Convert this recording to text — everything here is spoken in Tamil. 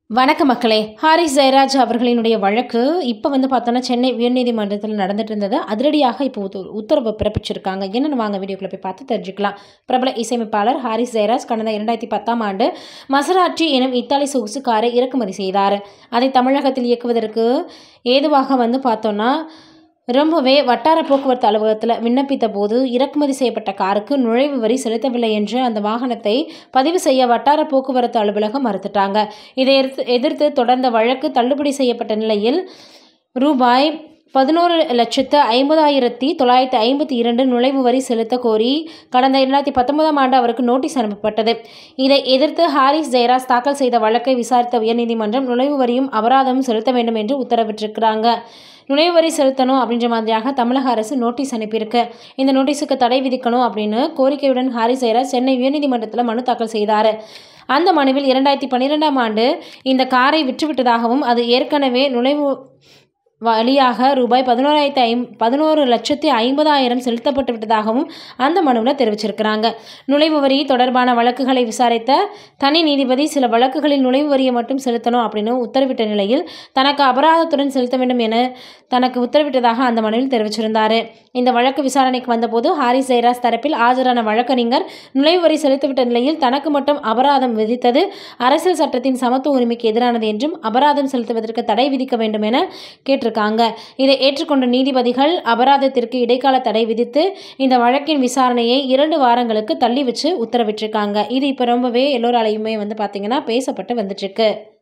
வணக்க மக்களே ஹாரிஸ் ஜெயராஜ் அவர்களினுடைய வழக்கு இப்போ வந்து பார்த்தோன்னா சென்னை உயர்நீதிமன்றத்தில் நடந்துட்டு இருந்தது அதிரடியாக இப்போ உத்த- உத்தரவு பிறப்பிச்சிருக்காங்க என்னென்னு வாங்க வீடியோக்குள்ள போய் பார்த்து தெரிஞ்சுக்கலாம் பிரபல இசையமைப்பாளர் ஹாரிஸ் ஜெயராஜ் கடந்த இரண்டாயிரத்தி பத்தாம் ஆண்டு மசராட்சி எனும் இத்தாலி சொகுசு காரை இறக்குமதி செய்தார் அதை தமிழகத்தில் இயக்குவதற்கு ஏதுவாக வந்து பார்த்தோன்னா ரொம்பவே வட்டார போக்குவரத்து அலுவலகத்தில் விண்ணப்பித்த போது இறக்குமதி செய்யப்பட்ட காருக்கு நுழைவு வரி செலுத்தவில்லை என்று அந்த வாகனத்தை பதிவு செய்ய வட்டார போக்குவரத்து அலுவலகம் மறுத்துட்டாங்க இதை எதிர்த்து எதிர்த்து தொடர்ந்த வழக்கு தள்ளுபடி செய்யப்பட்ட நிலையில் ரூபாய் பதினோரு லட்சத்து ஐம்பதாயிரத்தி தொள்ளாயிரத்தி ஐம்பத்தி இரண்டு நுழைவு வரி செலுத்த கோரி கடந்த இரண்டாயிரத்தி பத்தொன்பதாம் ஆண்டு அவருக்கு நோட்டீஸ் அனுப்பப்பட்டது இதை எதிர்த்து ஹாரிஸ் ஜெயராஜ் தாக்கல் செய்த வழக்கை விசாரித்த உயர்நீதிமன்றம் நுழைவு வரியும் அபராதமும் செலுத்த வேண்டும் என்று உத்தரவிட்டிருக்கிறாங்க நுழைவு வரி செலுத்தணும் அப்படின்ற மாதிரியாக தமிழக அரசு நோட்டீஸ் அனுப்பியிருக்கு இந்த நோட்டீஸுக்கு தடை விதிக்கணும் அப்படின்னு கோரிக்கையுடன் ஹாரிஸ் ஜெயராஜ் சென்னை உயர்நீதிமன்றத்தில் மனு தாக்கல் செய்தார் அந்த மனுவில் இரண்டாயிரத்தி பன்னிரெண்டாம் ஆண்டு இந்த காரை விற்றுவிட்டதாகவும் அது ஏற்கனவே நுழைவு வழியாக ரூபாய் பதினோராயிரத்தி ஐம் பதினோரு லட்சத்தி ஐம்பதாயிரம் செலுத்தப்பட்டு விட்டதாகவும் அந்த மனுவில் தெரிவிச்சிருக்கிறாங்க நுழைவு வரி தொடர்பான வழக்குகளை விசாரித்த தனி நீதிபதி சில வழக்குகளில் நுழைவு வரியை மட்டும் செலுத்தணும் அப்படின்னு உத்தரவிட்ட நிலையில் தனக்கு அபராதத்துடன் செலுத்த வேண்டும் என தனக்கு உத்தரவிட்டதாக அந்த மனுவில் தெரிவிச்சிருந்தார் இந்த வழக்கு விசாரணைக்கு வந்தபோது ஹாரிஸ் ஜெயராஜ் தரப்பில் ஆஜரான வழக்கறிஞர் நுழைவு வரி செலுத்திவிட்ட நிலையில் தனக்கு மட்டும் அபராதம் விதித்தது அரசியல் சட்டத்தின் சமத்துவ உரிமைக்கு எதிரானது என்றும் அபராதம் செலுத்துவதற்கு தடை விதிக்க வேண்டும் என கேட்டிருக்காங்க இதை ஏற்றுக்கொண்ட நீதிபதிகள் அபராதத்திற்கு இடைக்கால தடை விதித்து இந்த வழக்கின் விசாரணையை இரண்டு வாரங்களுக்கு தள்ளி வச்சு உத்தரவிட்டிருக்காங்க இது இப்போ ரொம்பவே எல்லோராலையுமே வந்து பார்த்தீங்கன்னா பேசப்பட்டு வந்துட்டுருக்கு